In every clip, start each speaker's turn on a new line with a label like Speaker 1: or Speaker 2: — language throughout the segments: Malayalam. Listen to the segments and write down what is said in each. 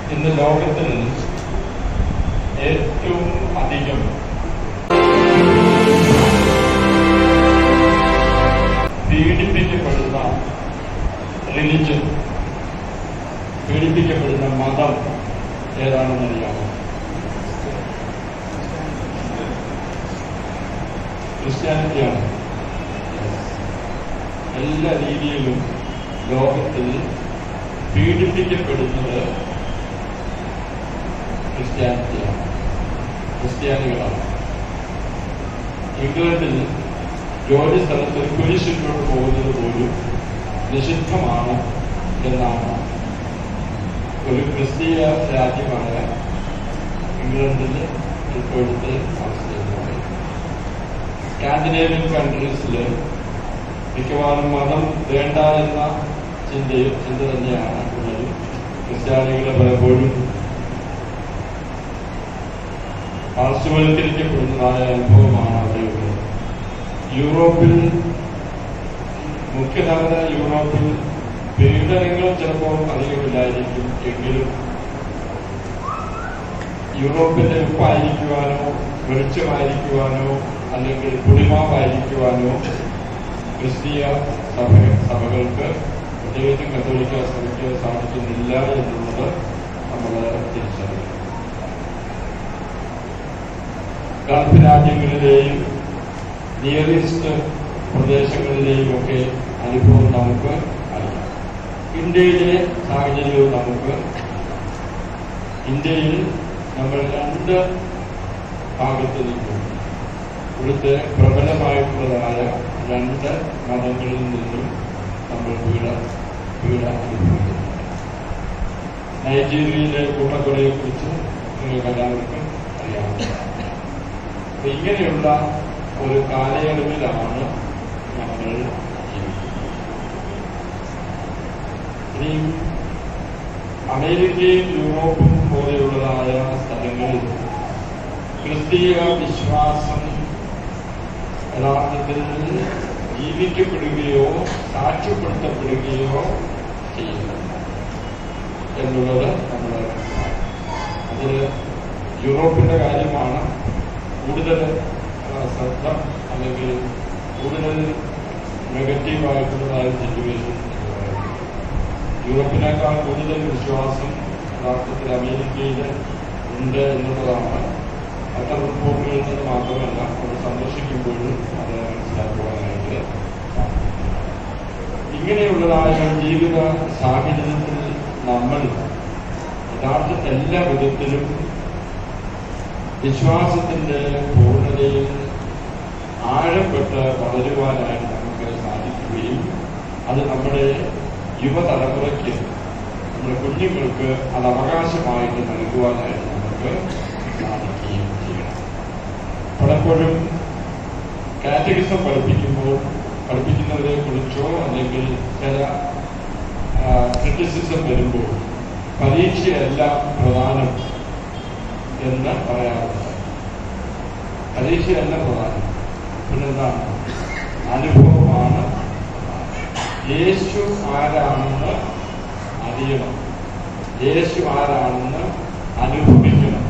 Speaker 1: ഇന്ന് ലോകത്തിൽ ഏറ്റവും അധികം പീഡിപ്പിക്കപ്പെടുന്ന റിലിജൻ പീഡിപ്പിക്കപ്പെടുന്ന മതം ഏതാണെന്ന് അറിയാമോ ക്രിസ്ത്യാനിറ്റിയാണ് എല്ലാ രീതിയിലും ലോകത്തിൽ പീഡിപ്പിക്കപ്പെടുന്നത് ക്രിസ്ത്യാനിറ്റിയാണ് ക്രിസ്ത്യാനികളാണ് ഇംഗ്ലണ്ടിൽ ജോലി സ്ഥലത്ത് കുരിശിട്ടോട്ട് പോകുന്നത് പോലും നിഷിദ്ധമാണ് എന്നാണ് ഒരു ക്രിസ്തീയ രാജ്യമായ ഇംഗ്ലണ്ടിൽ ഇപ്പോഴത്തെ അവസ്ഥയെന്ന് പറയുന്നത് സ്കാൻഡിനേവിയൻ കൺട്രീസിൽ മിക്കവാറും മതം വേണ്ട എന്ന ചിന്തയും ചിന്ത തന്നെയാണ് ഉള്ളത് ക്രിസ്ത്യാനികളെ പലപ്പോഴും പാർശ്വവൽക്കരിക്കപ്പെടുന്നതായ അനുഭവമാണ് അവിടെയുള്ളത് യൂറോപ്പിൽ മുഖ്യധാര യൂറോപ്പിൽ പീഡനങ്ങൾ ചിലപ്പോൾ അധികമില്ലായിരിക്കും എങ്കിലും യൂറോപ്പിന്റെ ഉപ്പായിരിക്കുവാനോ വെളിച്ചമായിരിക്കുവാനോ അല്ലെങ്കിൽ കുടിമാവായിരിക്കുവാനോ ക്രിസ്തീയ സഭ സഭകൾക്ക് പ്രത്യേകിച്ചും കത്തോലിക്ക സഭയ്ക്ക് സാധിക്കുന്നില്ല എന്നുള്ളത് നമ്മൾ തിരിച്ചറിയണം ഗൾഫ് രാജ്യങ്ങളിലെയും നിയർ ഈസ്റ്റ് പ്രദേശങ്ങളിലെയും ഒക്കെ അനുഭവം നമുക്ക് അറിയാം ഇന്ത്യയിലെ സാഹചര്യവും നമുക്ക് ഇന്ത്യയിൽ നമ്മൾ രണ്ട് ഭാഗത്ത് നിന്നും ഇവിടുത്തെ പ്രബലമായിട്ടുള്ളതായ രണ്ട് മതങ്ങളിൽ നിന്നും നമ്മൾ പീഡ പീഡ അനുഭവിക്കുന്നു നൈജീരിയയിലെ കൂട്ടക്കൊലയെ കുറിച്ച് നിങ്ങൾക്ക് എല്ലാവർക്കും അറിയാവുന്നതാണ് അപ്പൊ ഇങ്ങനെയുള്ള ഒരു കാലയളവിലാണ് നമ്മൾ ജീവിക്കുന്നത് ഇനി അമേരിക്കയും യൂറോപ്പും പോലെയുള്ളതായ സ്ഥലങ്ങളിൽ ക്രിസ്തീയ വിശ്വാസം യഥാർത്ഥത്തിൽ ജീവിക്കപ്പെടുകയോ സാക്ഷ്യപ്പെടുത്തപ്പെടുകയോ ചെയ്യുന്നു എന്നുള്ളത് നമ്മൾ അതിൽ യൂറോപ്പിന്റെ കാര്യമാണ് കൂടുതൽ ആ, ശ്രദ്ധ അല്ലെങ്കിൽ കൂടുതൽ നെഗറ്റീവായിട്ടുള്ളതായ സിറ്റുവേഷൻ എന്ന് പറയുന്നത് യൂറോപ്പിനേക്കാൾ കൂടുതൽ വിശ്വാസം യഥാർത്ഥത്തിൽ അമേരിക്കയിൽ ഉണ്ട് എന്നുള്ളതാണ് അത്ര റിപ്പോർട്ടുകളിൽ നിന്ന് മാത്രമല്ല അവിടെ സന്ദർശിക്കുമ്പോഴും അത് മനസ്സിലാക്കുവാനായിട്ട് സാധിക്കും. ഇങ്ങനെയുള്ളതായ ജീവിത സാഹചര്യത്തിൽ നമ്മൾ യഥാർത്ഥ എല്ലാ വിധത്തിലും വിശ്വാസത്തിന്റെ പൂർണ്ണതയിൽ ആഴപ്പെട്ട് വളരുവാനായിട്ട് നമുക്ക് സാധിക്കുകയും അത് നമ്മുടെ യുവതലമുറയ്ക്ക് നമ്മുടെ കുഞ്ഞുങ്ങൾക്ക് അത് അവകാശമായിട്ട് നൽകുവാനായിട്ട് നമുക്ക് സാധിക്കുകയും ചെയ്യണം പലപ്പോഴും കാറ്റഗിസം പഠിപ്പിക്കുമ്പോൾ പഠിപ്പിക്കുന്നവരെ കുറിച്ചോ അല്ലെങ്കിൽ ചില ക്രിറ്റിസിസം വരുമ്പോൾ പരീക്ഷയല്ല പ്രധാനം എന്ന് പറയാറുണ്ട് പരീക്ഷയല്ല പ്രധാനം പിന്നെന്താണ് അനുഭവമാണ് യേശു ആരാണെന്ന് അറിയണം യേശു ആരാണെന്ന് അനുഭവിക്കണം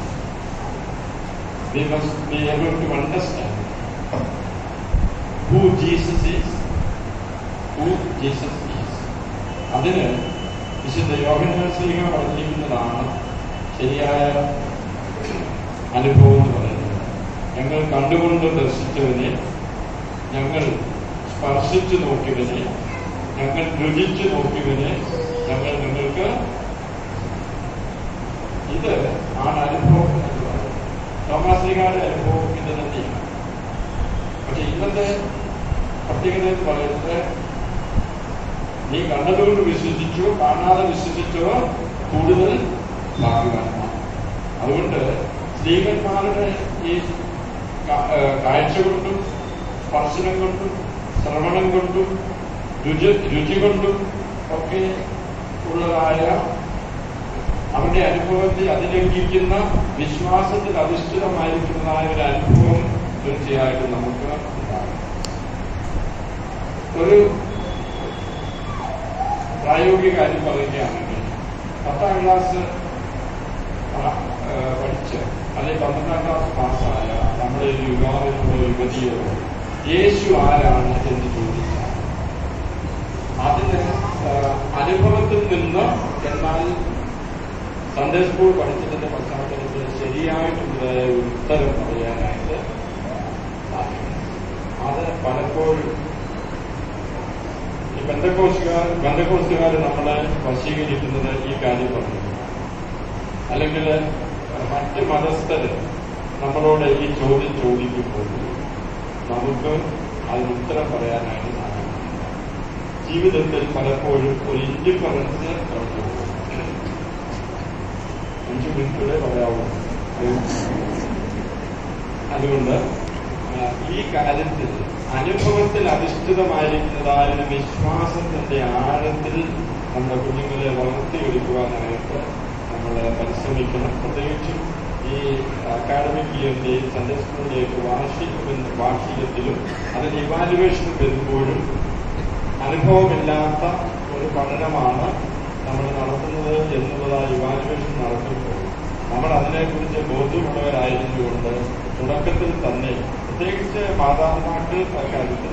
Speaker 1: We must be able to understand who Jesus is, who Jesus is. അതിന് വിശുദ്ധ യോഹന്നാൻ സ്ലീഹ പറഞ്ഞിരിക്കുന്നതാണ് ശരിയായ അനുഭവം എന്ന് പറയുന്നത് ഞങ്ങൾ കണ്ടുകൊണ്ട് ദർശിച്ചവനെ ഞങ്ങൾ സ്പർശിച്ചു നോക്കിയവനെ ഞങ്ങൾ രുചിച്ചു നോക്കിയവനെ ഞങ്ങൾ നിങ്ങൾക്ക് ഇത് ആണ് അനുഭവം എന്ന് പറയുന്നത് തോമാശ്രീകാരുടെ അനുഭവം ഇത് തന്നെയാണ് പക്ഷെ ഇന്നത്തെ പ്രത്യേകത എന്ന് പറയുന്നത് നീ കണ്ടതുകൊണ്ട് വിശ്വസിച്ചോ കാണാതെ വിശ്വസിച്ചോ കൂടുതൽ ഭാഗ്യവാന്മാണ് അതുകൊണ്ട് സ്ത്രീകന്മാരുടെ ഈ കാ- ഏഹ് കാഴ്ച കൊണ്ടും സ്പർശനം കൊണ്ടും ശ്രവണം കൊണ്ടും രുചി രുചി കൊണ്ടും ഒക്കെ ഉള്ളതായ അവരുടെ അനുഭവത്തെ അതിലംഘിക്കുന്ന വിശ്വാസത്തിൽ അധിഷ്ഠിതമായിരിക്കുന്നതായ ഒരു അനുഭവം തീർച്ചയായിട്ടും നമുക്ക് ഉണ്ടാകും ഒരു പ്രായോഗിക കാര്യം പറയുകയാണെങ്കിൽ പത്താം ക്ലാസ് ആ, ആ, പഠിച്ച് അല്ലെങ്കിൽ പന്ത്രണ്ടാം ക്ലാസ് പാസ്സായ നമ്മുടെ ഒരു യുവാവിനോ യുവതിയോ യേശു ആരാണ് എന്ന് ചോദിച്ചാൽ അതിന് ആ, അനുഭവത്തിൽ നിന്ന് എന്നാൽ സൺഡേ സ്കൂൾ പഠിച്ചതിന്റെ പശ്ചാത്തലത്തിൽ ശരിയായിട്ടുള്ള ഒരു ഉത്തരം പറയാനായിട്ട് സാധിക്കും അത് പലപ്പോഴും ഈ ബന്ധക്കോസുകാർ ബന്ധക്കോസുകാർ നമ്മളെ വശീകരിക്കുന്നത് ഈ കാര്യം പറഞ്ഞു അല്ലെങ്കിൽ മറ്റ് മതസ്ഥര് നമ്മളോട് ഈ ചോദ്യം ചോദിക്കുമ്പോൾ നമുക്ക് അതിന് ഉത്തരം പറയാനായിട്ട് സാധിക്കില്ല ജീവിതത്തിൽ പലപ്പോഴും ഒരു ഇൻഡിഫറൻസ് കടന്നു പോകും അഞ്ചു മിനിറ്റൂടെ പറയാവൂ അതുകൊണ്ട് ആ, ഈ കാര്യത്തിൽ അനുഭവത്തിൽ അധിഷ്ഠിതമായിരിക്കുന്നതായ വിശ്വാസത്തിന്റെ ആഴത്തിൽ നമ്മുടെ കുഞ്ഞുങ്ങളെ വളർത്തിയെടുക്കുവാനായിട്ട് നമ്മൾ പരിശ്രമിക്കണം പ്രത്യേകിച്ചും ഈ അക്കാഡമിക് ഇയറിന്റെയും സൺഡേ സ്കൂളിന്റെയൊക്കെ വാർഷിക വാർഷികത്തിലും അതിന്റെ ഇവാലുവേഷൻ വരുമ്പോഴും അനുഭവമില്ലാത്ത ഒരു പഠനമാണ് നമ്മൾ നടത്തുന്നത് എന്നുള്ളതായ ഇവാലുവേഷൻ നടത്തുമ്പോൾ നമ്മൾ അതിനെക്കുറിച്ച് ബോധ്യമുള്ളവരായിരുന്നുകൊണ്ട് തുടക്കത്തിൽ തന്നെ പ്രത്യേകിച്ച് മാതാപിതാക്കൾ കാര്യത്തിൽ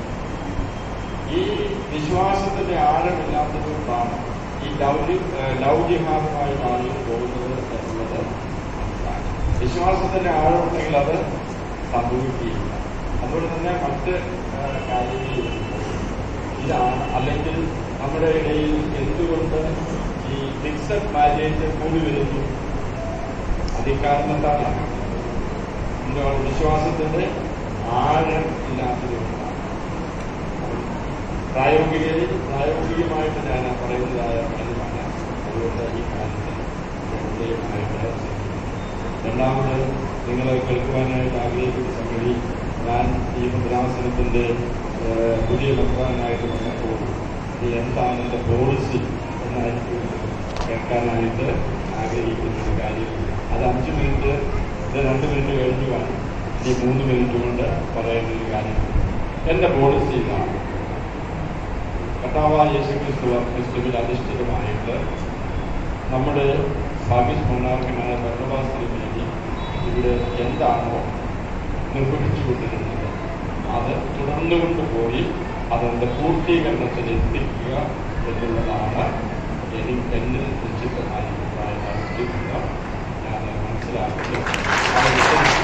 Speaker 1: ഈ വിശ്വാസത്തിന്റെ ആഴമില്ലാത്തതുകൊണ്ടാണ് ഈ ലൗലി ലൗകികമായി ആളുകൾ പോകുന്നത് എന്നുള്ളത് മനസ്സിലാക്കി. വിശ്വാസത്തിന്റെ ആഴമുണ്ടെങ്കിൽ അത് സംഭവിക്കുകയില്ല അതുകൊണ്ട് തന്നെ മറ്റ് ആ, കാര്യങ്ങളിൽ ഇതാണ് അല്ലെങ്കിൽ നമ്മുടെ ഇടയിൽ എന്തുകൊണ്ട് ഈ ഫിക്സഡ് മാരേജ് കൂടി വരുന്നു അതിക്കാരണത്താലാണ് എന്താണ് വിശ്വാസത്തിന്റെ ആഴം ഇല്ലാത്തതുകൊണ്ടാണ് പ്രായോഗിക പ്രായോഗികമായിട്ട് ഞാൻ പറയുന്നതായ കാര്യമാണ് അതുകൊണ്ട് ഈ കാര്യത്തിൽ പ്രത്യേകമായിട്ട് ശ്രദ്ധിക്കണം. രണ്ടാമത് നിങ്ങൾ കേൾക്കുവാനായിട്ട് ആഗ്രഹിക്കുന്ന സംഗതി ഞാൻ ഈ ഭദ്രാസനത്തിന്റെ ഏഹ്, പുതിയ ഭദ്രാനായിട്ട് വന്നപ്പോൾ ഇത് എന്താണ് എന്റെ പോളിസി എന്നായിരിക്കും കേൾക്കാനായിട്ട് ആഗ്രഹിക്കുന്ന ഒരു കാര്യം അത് അഞ്ച് മിനിറ്റ് ഇത് രണ്ട് മിനിറ്റ് കഴിഞ്ഞു വേണം ഈ മൂന്ന് മിനിറ്റ് കൊണ്ട് പറയേണ്ട ഒരു കാര്യം എന്റെ പോളിസി ഇതാണ് കർത്താവായ യേശു ക്രിസ്തു ക്രിസ്തുവിൽ അധിഷ്ഠിതമായിട്ട് നമ്മുടെ ഭാഗ്യസ് മണ്ണാർക്കനായ ഭരണവാസത്തിന് വേണ്ടി ഇവിടെ എന്താണോ നിർവഹിച്ചു കൊണ്ടിരുന്നത് അത് തുടർന്നു കൊണ്ടുപോയി അതിന്റെ പൂർത്തീകരണത്തിൽ എത്തിക്കുക എന്നുള്ളതാണ് എനിക്ക് എന്നിൽ നിശ്ചിതമായിട്ടുള്ള നടത്തിക്കുക ഞാൻ മനസ്സിലാക്കി അതനുസരിച്ച്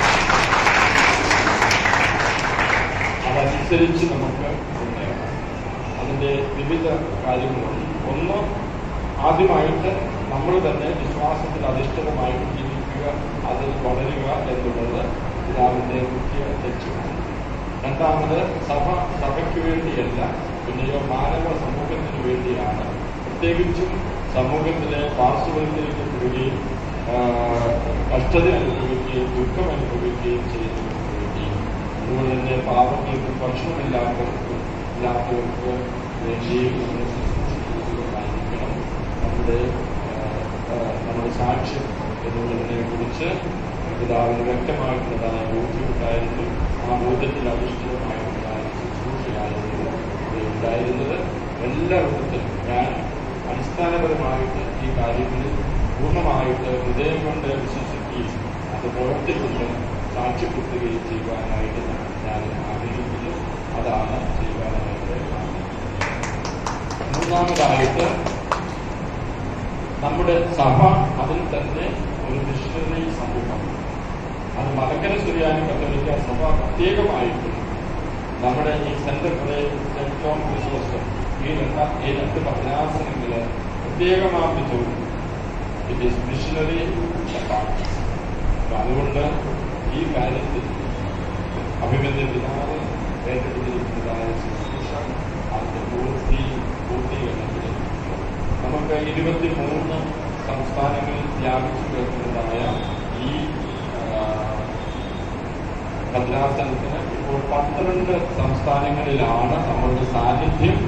Speaker 1: അതനുസരിച്ച് നമുക്ക് മുന്നേറാം അതിന്റെ വിവിധ കാര്യങ്ങളുണ്ട് ഒന്ന് ആദ്യമായിട്ട് നമ്മൾ തന്നെ വിശ്വാസത്തിൽ അധിഷ്ഠിതമായിട്ട് ജീവിക്കുക അതിൽ വളരുക എന്നുള്ളത് പിതാവിന്റെ മുഖ്യ ലക്ഷ്യമാണ് രണ്ടാമത് സഭ സഭയ്ക്ക് വേണ്ടിയല്ല പിന്നെയോ മാനവ സമൂഹത്തിന് വേണ്ടിയാണ് പ്രത്യേകിച്ചും സമൂഹത്തിലെ പാർശ്വവൽക്കരിക്കപ്പെടുകയും ആ, കഷ്ടത അനുഭവിക്കുകയും ദുഃഖം അനുഭവിക്കുകയും ചെയ്യുന്നവർക്ക് വേണ്ടിയും അതുപോലെ തന്നെ പാവങ്ങൾക്ക് ഭക്ഷണമില്ലാത്തവർക്ക് ഇല്ലാത്തവർക്ക് വേണ്ടിയും നമ്മൾ ശുശ്രൂഷിക്കുന്നതായിരിക്കണം നമ്മുടെ ആ, ആ, നമ്മുടെ സാക്ഷ്യം എന്നുള്ളതിനെ കുറിച്ച് പിതാവിന് വ്യക്തമായിട്ടുള്ളതായ ബോധ്യമുണ്ടായിരുന്നു ആ ബോധ്യത്തിൽ അധിഷ്ഠിതമായിട്ടുള്ളതായ ശുശ്രൂഷയായിരുന്നു ഇവിടെ ഉണ്ടായിരുന്നത് എല്ലാ വിധത്തിലും ഞാൻ അടിസ്ഥാനപരമായിട്ട് ഈ കാര്യങ്ങളിൽ പൂർണ്ണമായിട്ട് ഹൃദയം കൊണ്ട് വിശ്വസിക്കുകയും അത് പ്രവർത്തിക്കുന്ന സാക്ഷ്യപ്പെടുത്തുകയും ചെയ്യുവാനായിട്ട് ഞാൻ- ഞാൻ ആഗ്രഹിക്കുന്നു അതാണ് ചെയ്യുവാനായിട്ട് ആഗ്രഹിക്കുന്നത് മൂന്നാമതായിട്ട് നമ്മുടെ സഭ അതിൽ തന്നെ ഒരു മിഷണറി സമൂഹം അത് മലക്കര സുറിയാനി കത്തോലിക്ക സഭ പ്രത്യേകമായിട്ടും നമ്മുടെ ഈ സെന്റർ സെന്റ് ജോൺ ക്രിസ്മസ് ഈ രണ്ട് ഈ രണ്ട് ഭദ്രാസനങ്ങള് പ്രത്യേകമാക്കി ചോദിച്ചു ഇറ്റ് ഈസ് മിഷണറി അതുകൊണ്ട് ഈ കാര്യത്തിൽ അഭിമന്യ പിതാവ് ഏറ്റെടുത്തിരിക്കുന്നതായ ശുശ്രൂഷ അതിന്റെ പൂർത്തി പൂർത്തീകരണത്തിൽ നമുക്ക് ഇരുപത്തി മൂന്ന് സംസ്ഥാനങ്ങളിൽ വ്യാപിച്ചു കിടക്കുന്നതായ ഈ ആ, ഭദ്രാസനത്തിന് ഇപ്പോൾ പന്ത്രണ്ട് സംസ്ഥാനങ്ങളിലാണ് നമ്മളുടെ സാന്നിധ്യം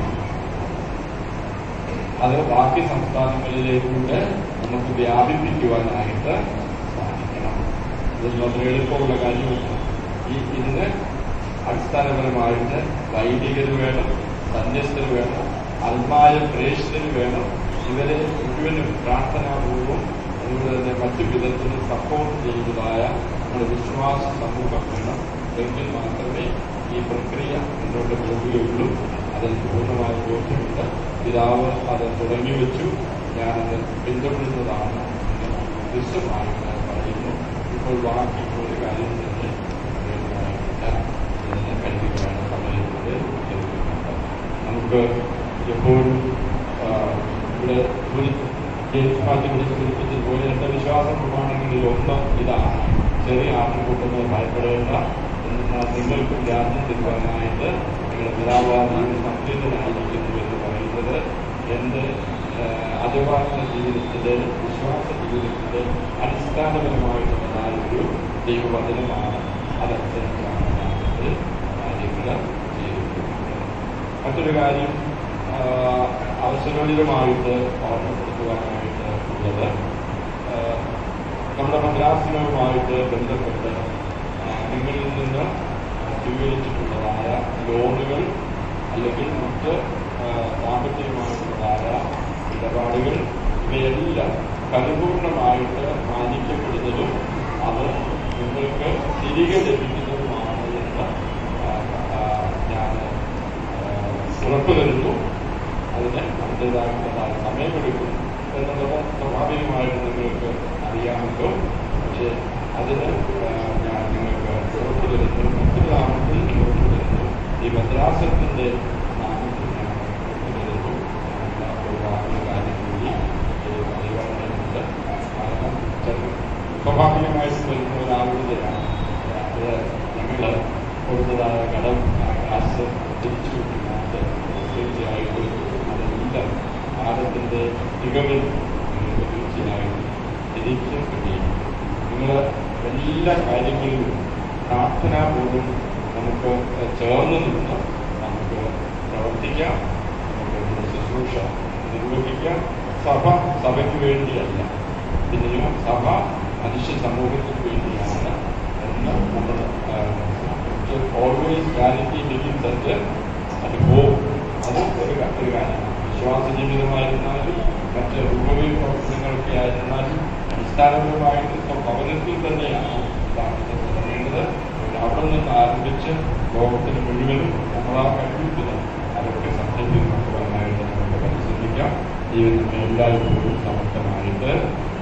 Speaker 1: അത് ബാക്കി സംസ്ഥാനങ്ങളിലേക്കൂടെ നമുക്ക് വ്യാപിപ്പിക്കുവാനായിട്ട് സാധിക്കണം ഇത് വളരെ എളുപ്പമുള്ള കാര്യമല്ല ഈ ഇതിന് അടിസ്ഥാനപരമായിട്ട് വൈദികർ വേണം സന്യസ്തർ വേണം ആത്മായ പ്രേക്ഷിതർ വേണം ഇവരെ മുഴുവനും പ്രാർത്ഥനാപൂർവം അതുപോലെ തന്നെ മറ്റ് മറ്റു വിധത്തിലും സപ്പോർട്ട് ചെയ്യുന്നതായ നമ്മുടെ വിശ്വാസ സമൂഹം വേണം എങ്കിൽ മാത്രമേ ഈ പ്രക്രിയ മുന്നോട്ട് പോവുകയുള്ളൂ അതിൽ പൂർണ്ണമായ ബോധ്യമുണ്ട് പിതാവ് അത് തുടങ്ങി വെച്ചു ഞാനത് പിന്തുടരുന്നതാണ് എന്ന് വിശ്വമായിട്ട് പറയുന്നു ഇപ്പോൾ ബാക്കി ഒരു കാര്യം തന്നെ ഇതിനെ കൽപ്പിക്കുകയാണ് പറയുന്നത് കേൾക്കുന്നുണ്ട് നമുക്ക് എപ്പോഴും ആ, ഇവിടെ ഒരു ജയിൽമാറ്റി ഇവിടെ സൂചിപ്പിച്ചതുപോലെ എന്റെ വിശ്വാസ പ്രമാണങ്ങളിൽ ഒന്ന് ഇതാണ് ചെറിയ ആട്ടിൻകൂട്ടങ്ങൾ ഭയപ്പെടേണ്ട എന്നാൽ നിങ്ങൾക്കും രാജ്യം തരുവാനായിട്ട് നിങ്ങളുടെ പിതാവാദികൾ സംതൃപ്തനായിരിക്കുന്നു എന്ന് പറയുന്നത് എന്റെ അജപാലന ജീവിതത്തിലെ വിശ്വാസ ജീവിതത്തിലെ അടിസ്ഥാനപരമായിട്ടുള്ളതായ ഒരു ദൈവവചനമാണ് അതനുസരിച്ചാണ് ഞാനത് കാര്യങ്ങൾ ചെയ്തിട്ടുള്ളത് മറ്റൊരു കാര്യം ആ, അവസരോചിതമായിട്ട് ഓർമ്മപ്പെടുത്തുവാനായിട്ട് ഉള്ളത് ആ, നമ്മുടെ മദ്രാസനവുമായിട്ട് ബന്ധപ്പെട്ട് ആ, നിങ്ങളിൽ നിന്ന് സ്വീകരിച്ചിട്ടുള്ളതായ ലോണുകൾ അല്ലെങ്കിൽ മറ്റ് ആ, സാമ്പത്തികമായിട്ടുള്ളതായ ഇടപാടുകൾ ഇവയെല്ലാം പരിപൂർണമായിട്ട് മാനിക്കപ്പെടുന്നതും അത് നിങ്ങൾക്ക് തിരികെ ലഭിക്കുന്നതുമാണ് എന്ന് ആ, ആ, ഞാൻ ഉറപ്പ് തരുന്നു അതിന് അതിൻ്റെതായിട്ടുള്ളതായ സമയമെടുക്കും എന്നുള്ളത് സ്വാഭാവികമായിട്ട് നിങ്ങൾക്ക് അറിയാമല്ലോ പക്ഷേ അതിന് ആ, ഞാൻ നിങ്ങൾക്ക് ഉറപ്പ് തരുന്നു മറ്റൊരു നാമത്തിൽ ഉറപ്പ് തരുന്നു ഈ മദ്രാസത്തിൻ്റെ നാമത്തിൽ ഞാൻ ഉറപ്പ് തരുന്നു അങ്ങനെയുള്ള ഒരു വാക്കുള്ള കാര്യം കൂടി ഇത് പറയുവാനുണ്ട് കാരണം ചില സ്വാഭാവികമായിട്ട് വരുന്ന ഒരാളുടെയാണ് അത് ഞങ്ങൾ കൊടുത്തതായ കടം ആ കാശ് തിരിച്ചു കിട്ടുന്നത് തീർച്ചയായിട്ടും അതെല്ലാം ഭാരതത്തിൻ്റെ തികവിൽ നിങ്ങൾക്ക് തീർച്ചയായിട്ടും തിരിച്ചു കഴിയും നിങ്ങൾ എല്ലാ കാര്യങ്ങളിലും പ്രാർത്ഥനാപൂർവ്വം നമുക്ക് ചേർന്ന് നിന്ന് നമുക്ക് പ്രവർത്തിക്കാം നമുക്ക് നമ്മുടെ ശുശ്രൂഷ നിർവഹിക്കാം സഭ സഭയ്ക്ക് വേണ്ടിയല്ല പിന്നെയോ സഭ മനുഷ്യ സമൂഹത്തിന് വേണ്ടിയാണ് എന്ന് നമ്മൾ always clarity begins at at home അത് ഒരു ക- ഒരു കാര്യമാണ് വിശ്വാസ ജീവിതമായിരുന്നാലും മറ്റ് ഉപയോഗ പ്രവർത്തനങ്ങളൊക്കെ ആയിരുന്നാലും അടിസ്ഥാനപരമായിട്ട് ഇപ്പം ഭവനത്തിൽ തന്നെയാണ് സ്ഥാപിച്ചത് തുടങ്ങേണ്ടത് അവിടെ നിന്ന് ആരംഭിച്ച് ലോകത്തിന് മുഴുവനും നമ്മളാ കഴിവില്ല അതൊക്കെ സംരംഭിക്കുവാനായിട്ട് നമുക്ക് പരിശ്രമിക്കാം ദൈവം നമ്മെ എല്ലായ്പ്പോഴും സമർത്ഥമായിട്ട്